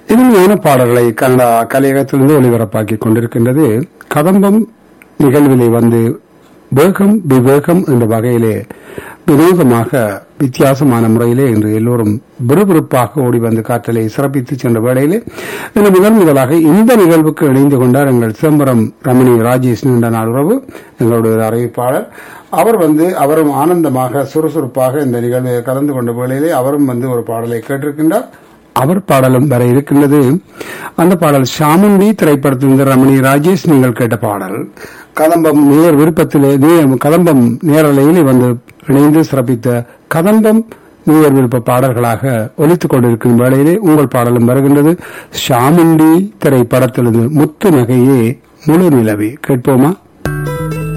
இனிமையான பாடல்களை கனடா கலையகத்திலிருந்து ஒளிபரப்பாக்கிக் கொண்டிருக்கின்றது கதம்பம் நிகழ்விலே வந்து வேகம் விவேகம் என்ற வகையிலே வினோதமாக வித்தியாசமான முறையிலே இன்று எல்லோரும் விறுவிறுப்பாக ஓடி வந்து காற்றலை சிறப்பித்து சென்ற வேளையிலே இன்று முதல் முதலாக இந்த நிகழ்வுக்கு இணைந்து கொண்டார் எங்கள் சிதம்பரம் ரமணி ராஜேஷ் நீண்ட நாள் உறவு எங்களுடைய அறிவிப்பாளர் அவர் வந்து அவரும் ஆனந்தமாக சுறுசுறுப்பாக இந்த நிகழ்வில் கலந்து கொண்ட வேளையிலே அவரும் வந்து ஒரு பாடலை கேட்டிருக்கின்றார் அவர் பாடலும் வர இருக்கின்றது அந்த பாடல் ஷாமுண்டி திரைப்படத்திலிருந்து ரமணி ராஜேஷ் நீங்கள் கேட்ட பாடல் கதம்பம் நேர் விருப்பத்திலே நே- கதம்பம் நேரலையில் வந்து இணைந்து சிறப்பித்த கதம்பம் நேர் விருப்ப பாடல்களாக ஒலித்துக் கொண்டிருக்கும் வேளையிலே உங்கள் பாடலும் வருகின்றது ஷாமுண்டி திரைப்படத்திலிருந்து முத்து நகையே முழு நிலவே கேட்போமா